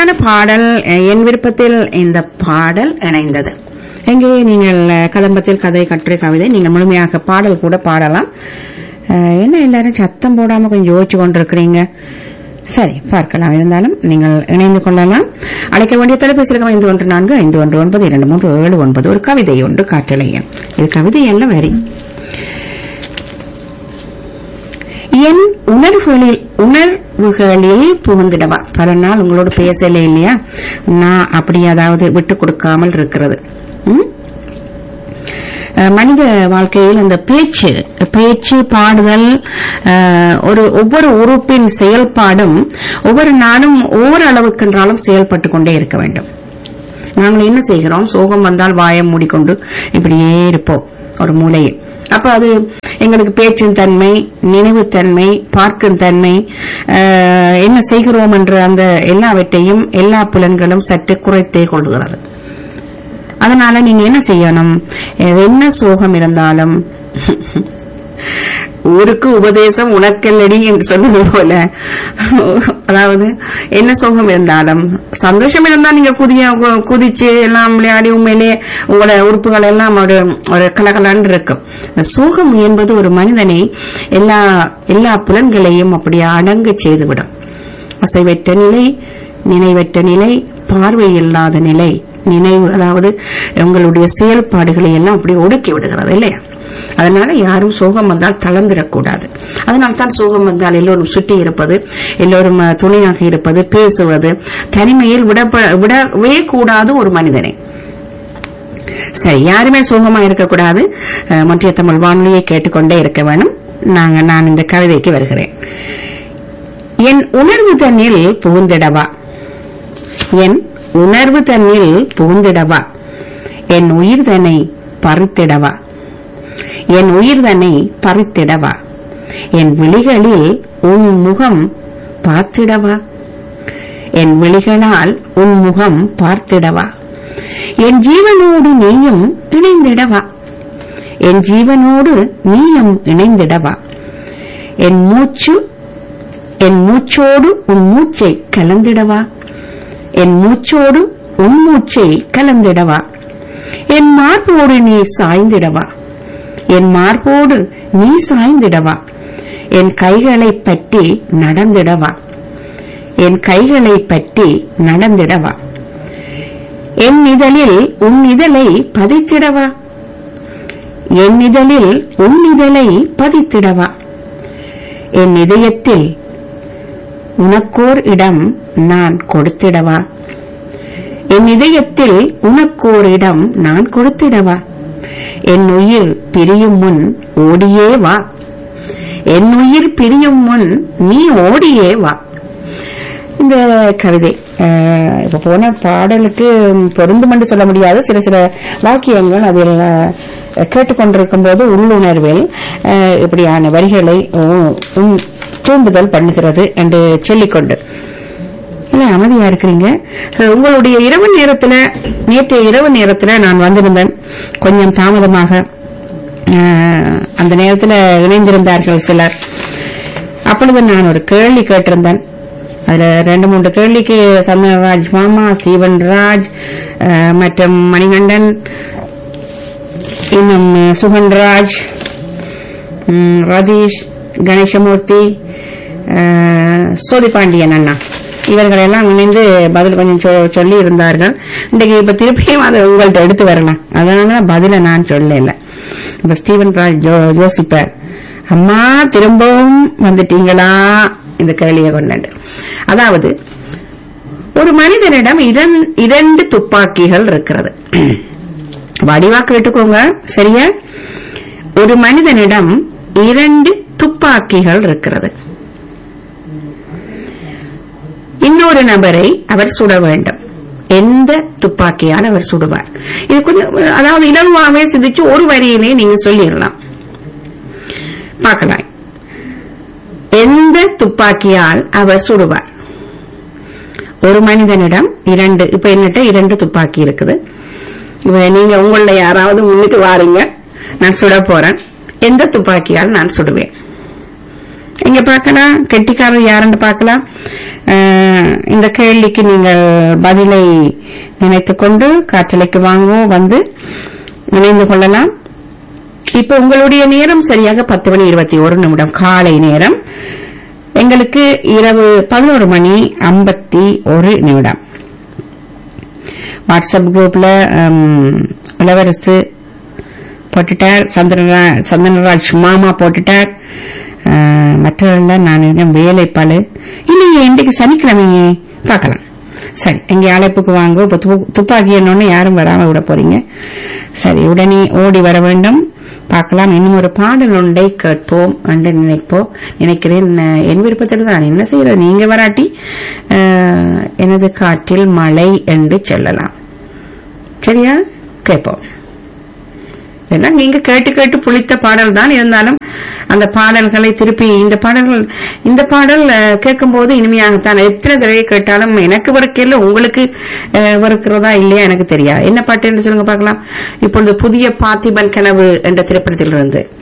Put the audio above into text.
அருமையான பாடல் அஹ், என் விருப்பத்தில் இந்த பாடல் இணைந்தது எங்கே நீங்கள் அஹ், கதம்பத்தில் கதை கட்டுரை கவிதை நீங்கள் முழுமையாக பாடல் கூட பாடலாம் அஹ், என்ன எல்லாரும் சத்தம் போடாம கொஞ்சம் யோசிச்சு கொண்டிருக்கிறீங்க சரி பார்க்கலாம் இருந்தாலும் நீங்கள் இணைந்து கொள்ளலாம் அழைக்க வேண்டிய தொலைபேசி இலக்கம் ஐந்து ஒன்று நான்கு ஐந்து ஒன்று ஒன்பது இரண்டு மூன்று ஏழு ஒன்பது ஒரு கவிதை ஒன்று காட்டலையன் இது கவிதை அல்ல வரி என் உணர்வுகளில் உணர்வுகளில் புகுந்திடவா பல நாள் உங்களோட பேசல இல்லையா நான் அப்படி அதாவது விட்டு கொடுக்காமல் இருக்கிறது ம்? அஹ் மனித வாழ்க்கையில் அந்த பேச்சு பேச்சு பாடுதல் அஹ், ஒரு ஒவ்வொரு உறுப்பின் செயல்பாடும் ஒவ்வொரு நாளும் ஒவ்வொரு அளவுக்கென்றாலும் செயல்பட்டு கொண்டே இருக்க வேண்டும் நாங்கள் என்ன செய்கிறோம் சோகம் வந்தால் வாயை மூடிக்கொண்டு இப்படியே இருப்போம் ஒரு மூலையில் அப்ப அது எங்களுக்கு பேச்சின் தன்மை நினைவுத்தன்மை பார்க்கும் தன்மை அஹ், என்ன செய்கிறோம் என்ற அந்த எல்லாவற்றையும் எல்லா புலன்களும் சற்று குறைத்தே கொள்கிறது அதனால நீங்க என்ன செய்யணும் என்ன சோகம் இருந்தாலும் ஊருக்கு உபதேசம் உனக்கல்லடி என்று சொல்வது போல அதாவது என்ன சோகம் இருந்தாலும் சந்தோஷம் இருந்தா நீங்க குதிய கு- குதிச்சு எல்லாம் விளையாடி உண்மையிலே உங்களோட உறுப்புகள் எல்லாம் ஒரு ஒரு கலகலன்னு இருக்கும் இந்த சோகம் என்பது ஒரு மனிதனை எல்லா எல்லா புலன்களையும் அப்படியே அடங்க செய்துவிடும் அசைவற்ற நிலை நினைவற்ற நிலை பார்வை இல்லாத நிலை நினைவு அதாவது உங்களுடைய செயல்பாடுகளை எல்லாம் அப்படி ஒடுக்கி விடுகிறது இல்லையா அதனால யாரும் சோகம் வந்தால் தளர்ந்திடக்கூடாது அதனால தான் சோகம் வந்தால் எல்லோரும் சுற்றி இருப்பது எல்லோரும் அஹ், துணையாக இருப்பது பேசுவது தனிமையில் விடப்ப விடவே கூடாது ஒரு மனிதனை சரி யாருமே சோகமா இருக்கக்கூடாது அஹ், மொன்றிய தமிழ் வானொலியை கேட்டுக்கொண்டே இருக்க வேணும் நாங்க நான் இந்த கவிதைக்கு வருகிறேன் என் உணர்வு தன்னில் புகுந்திடவா என் உணர்வு தன்னில் புகுந்திடவா என் உயிர் தன்னை பறித்திடவா என் உயிர் தன்னை பறித்திடவா என் விழிகளில் உன் முகம் பார்த்திடவா என் விழிகளால் உன் முகம் பார்த்திடவா என் ஜீவனோடு நீயும் இணைந்திடவா என் ஜீவனோடு நீயும் இணைந்திடவா என் மூச்சு என் மூச்சோடு உன் மூச்சை கலந்திடவா என் மூச்சோடு உன் மூச்சை கலந்திடவா என் மார்போடு நீ சாய்ந்திடவா என் மார்போடு நீ சாய்ந்திடவா என் கைகளை பற்றி நடந்திடவா என் கைகளை பற்றி நடந்திடவா என் இதழில் உன் இதழை பதித்திடவா என் இதழில் உன் இதழை பதித்திடவா என் இதயத்தில் உனக்கோர் இடம் நான் கொடுத்திடவா என் இதயத்தில் உனக்கோர் இடம் நான் கொடுத்திடவா என் உயிர் பிரியும் முன் ஓடியே வா என் உயிர் பிரியும் முன் நீ ஓடியே வா இந்த கவிதை அஹ், இப்ப போன பாடலுக்கு பொருந்தும் என்று சொல்ல முடியாது சில சில வாக்கியங்கள் அதில் அஹ், கேட்டுக்கொண்டிருக்கும் போது உள்ளுணர்வில் அஹ், இப்படியான வரிகளை உ- உம், தூண்டுதல் பண்ணுகிறது என்று சொல்லிக்கொண்டு இல்ல அமைதியா இருக்கிறீங்க அஹ், உங்களுடைய இரவு நேரத்துல நேற்றைய இரவு நேரத்துல நான் வந்திருந்தேன் கொஞ்சம் தாமதமாக அஹ், அந்த நேரத்துல இணைந்திருந்தார்கள் சிலர் அப்பொழுது நான் ஒரு கேள்வி கேட்டிருந்தேன் அதுல ரெண்டு மூன்று கேள்விக்கு சந்தனராஜ் மாமா ஸ்டீவன் ராஜ் அஹ், மற்றும் மணிகண்டன் இன்னும் சுகன்ராஜ் ம், ரதீஷ் கணேசமூர்த்தி அஹ், சோதிபாண்டியன் அண்ணா இவர்கள் எல்லாம் இணைந்து பதில் கொஞ்சம் சொ- சொல்லி இருந்தார்கள் இன்றைக்கு இப்ப திருப்பியும் அதை உங்கள்ட்ட எடுத்து வரலாம் அதனாலதான் பதில நான் சொல்லல இப்ப ஸ்டீவன் ராஜ் ஜோ- யோசிப்பார் அம்மா திரும்பவும் வந்துட்டீங்களா இந்த கேள்வியை கொண்டாண்டு அதாவது ஒரு மனிதனிடம் இரண்- இரண்டு துப்பாக்கிகள் இருக்கிறது வடிவா கேட்டுக்கோங்க சரியா ஒரு மனிதனிடம் இரண்டு துப்பாக்கிகள் இருக்கிறது இன்னொரு நபரை அவர் சுட வேண்டும் எந்த துப்பாக்கியால் அவர் சுடுவார் இது கொஞ்சம் அதாவது இலகுவாகவே சிந்திச்சு ஒரு வரியிலே நீங்க சொல்லிடலாம் பார்க்கலாம் எந்த துப்பாக்கியால் அவர் சுடுவார் ஒரு மனிதனிடம் இரண்டு இப்ப என்னட்ட இரண்டு துப்பாக்கி இருக்குது இப்ப நீங்க உங்கள யாராவது முன்னுக்கு வாரீங்க நான் சுட போறேன் எந்த துப்பாக்கியால் நான் சுடுவேன் இங்க பார்க்கலாம் கெட்டிக்காரர் யாருன்னு பார்க்கலாம் அஹ், அஹ், இந்த கேள்விக்கு நீங்கள் பதிலை நினைத்துக் கொண்டு காற்றலைக்கு வாங்கோ வந்து இணைந்து கொள்ளலாம் இப்ப உங்களுடைய நேரம் சரியாக பத்து மணி இருபத்தி ஒரு நிமிடம் காலை நேரம் எங்களுக்கு இரவு பதினோரு மணி ஐம்பத்தி ஒரு நிமிடம் வாட்ஸ்அப் குரூப்ல ஹம், இளவரசு போட்டுட்டார் சந்திரரா சந்திரராஜ் மாமா போட்டுட்டார் அஹ், மற்றவர்கள் நான் இன்னும் வேலைப்பாடு இல்லையே இன்றைக்கு சனிக்கிழமையே பார்க்கலாம் சரி எங்க அழைப்புக்கு வாங்க இப்ப து- துப்பாக்கி என்னொன்னு யாரும் வராம விட போறீங்க சரி உடனே ஓடி வர வேண்டும் பார்க்கலாம் இன்னும் ஒரு பாடல் ஒன்றை கேட்போம் என்று நினைப்போம் நினைக்கிறேன் அஹ், என் விருப்பத்தில் தான் என்ன செய்யறது நீங்க வராட்டி அஹ், எனது காற்றில் மழை என்று சொல்லலாம் சரியா கேட்போம் இதெல்லாம் நீங்க கேட்டு கேட்டு புளித்த பாடல் தான் இருந்தாலும் அந்த பாடல்களை திருப்பி இந்த பாடல்கள் இந்த பாடல் அஹ், கேட்கும்போது இனிமையாகத்தான் எத்தனை தடவை கேட்டாலும் எனக்கு வெறுக்கல உங்களுக்கு அஹ், வெறுக்கிறதா இல்லையா எனக்கு தெரியாது என்ன பாட்டு என்று சொல்லுங்க பார்க்கலாம் இப்பொழுது புதிய பார்த்திபன் கனவு என்ற திரைப்படத்திலிருந்து